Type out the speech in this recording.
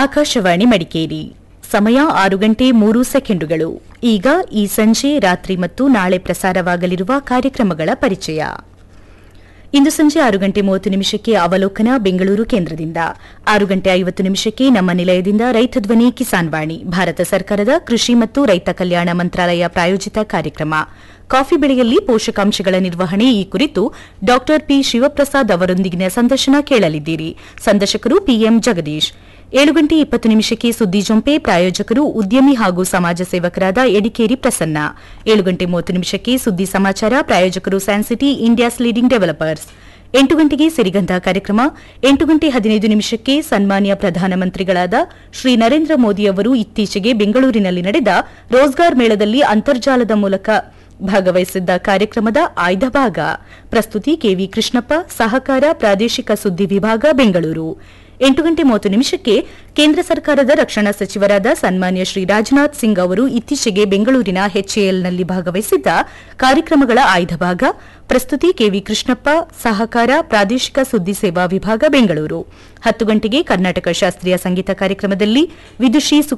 ಆಕಾಶವಾಣಿ ಮಡಿಕೇರಿ ಸಮಯ ಆರು ಗಂಟೆ ಮೂರು ಸೆಕೆಂಡುಗಳು ಈಗ ಈ ಸಂಜೆ ರಾತ್ರಿ ಮತ್ತು ನಾಳೆ ಪ್ರಸಾರವಾಗಲಿರುವ ಕಾರ್ಯಕ್ರಮಗಳ ಪರಿಚಯ ಇಂದು ಸಂಜೆ ಆರು ಗಂಟೆ ಮೂವತ್ತು ನಿಮಿಷಕ್ಕೆ ಅವಲೋಕನ ಬೆಂಗಳೂರು ಕೇಂದ್ರದಿಂದ ಆರು ಗಂಟೆ ಐವತ್ತು ನಿಮಿಷಕ್ಕೆ ನಮ್ಮ ನಿಲಯದಿಂದ ರೈತ ಧ್ವನಿ ಕಿಸಾನ್ ವಾಣಿ ಭಾರತ ಸರ್ಕಾರದ ಕೃಷಿ ಮತ್ತು ರೈತ ಕಲ್ಯಾಣ ಮಂತ್ರಾಲಯ ಪ್ರಾಯೋಜಿತ ಕಾರ್ಯಕ್ರಮ ಕಾಫಿ ಬೆಳೆಯಲ್ಲಿ ಪೋಷಕಾಂಶಗಳ ನಿರ್ವಹಣೆ ಈ ಕುರಿತು ಡಾ ಪಿ ಶಿವಪ್ರಸಾದ್ ಅವರೊಂದಿಗಿನ ಸಂದರ್ಶನ ಕೇಳಲಿದ್ದೀರಿ ಸಂದರ್ಶಕರು ಪಿಎಂ ಜಗದೀಶ್ ಏಳು ಗಂಟೆ ಇಪ್ಪತ್ತು ನಿಮಿಷಕ್ಕೆ ಸುದ್ದಿ ಜೊಂಪೆ ಪ್ರಾಯೋಜಕರು ಉದ್ಯಮಿ ಹಾಗೂ ಸಮಾಜ ಸೇವಕರಾದ ಎಡಿಕೇರಿ ಪ್ರಸನ್ನ ಏಳು ಗಂಟೆ ಮೂವತ್ತು ನಿಮಿಷಕ್ಕೆ ಸುದ್ದಿ ಸಮಾಚಾರ ಪ್ರಾಯೋಜಕರು ಸ್ಯಾನ್ಸಿಟಿ ಇಂಡಿಯಾಸ್ ಲೀಡಿಂಗ್ ಡೆವಲಪರ್ಸ್ ಎಂಟು ಗಂಟೆಗೆ ಸಿರಿಗಂಧ ಕಾರ್ಯಕ್ರಮ ಎಂಟು ಗಂಟೆ ಹದಿನೈದು ನಿಮಿಷಕ್ಕೆ ಸನ್ಮಾನ್ಯ ಪ್ರಧಾನಮಂತ್ರಿಗಳಾದ ಶ್ರೀ ನರೇಂದ್ರ ಮೋದಿ ಅವರು ಇತ್ತೀಚೆಗೆ ಬೆಂಗಳೂರಿನಲ್ಲಿ ನಡೆದ ರೋಜ್ಗಾರ್ ಮೇಳದಲ್ಲಿ ಅಂತರ್ಜಾಲದ ಮೂಲಕ ಭಾಗವಹಿಸಿದ್ದ ಕಾರ್ಯಕ್ರಮದ ಆಯ್ದ ಭಾಗ ಪ್ರಸ್ತುತಿ ಕೆವಿ ಕೃಷ್ಣಪ್ಪ ಸಹಕಾರ ಪ್ರಾದೇಶಿಕ ಸುದ್ದಿ ವಿಭಾಗ ಬೆಂಗಳೂರು ಎಂಟು ಗಂಟೆ ಮೂವತ್ತು ನಿಮಿಷಕ್ಕೆ ಕೇಂದ್ರ ಸರ್ಕಾರದ ರಕ್ಷಣಾ ಸಚಿವರಾದ ಸನ್ಮಾನ್ಯ ಶ್ರೀ ರಾಜನಾಥ್ ಸಿಂಗ್ ಅವರು ಇತ್ತೀಚೆಗೆ ಬೆಂಗಳೂರಿನ ಎಚ್ಎಎಲ್ನಲ್ಲಿ ಭಾಗವಹಿಸಿದ್ದ ಕಾರ್ಯಕ್ರಮಗಳ ಆಯ್ದ ಭಾಗ ಪ್ರಸ್ತುತಿ ಕೆವಿ ಕೃಷ್ಣಪ್ಪ ಸಹಕಾರ ಪ್ರಾದೇಶಿಕ ಸುದ್ದಿ ಸೇವಾ ವಿಭಾಗ ಬೆಂಗಳೂರು ಹತ್ತು ಗಂಟೆಗೆ ಕರ್ನಾಟಕ ಶಾಸ್ತ್ರೀಯ ಸಂಗೀತ ಕಾರ್ಯಕ್ರಮದಲ್ಲಿ ವಿದುಷಿ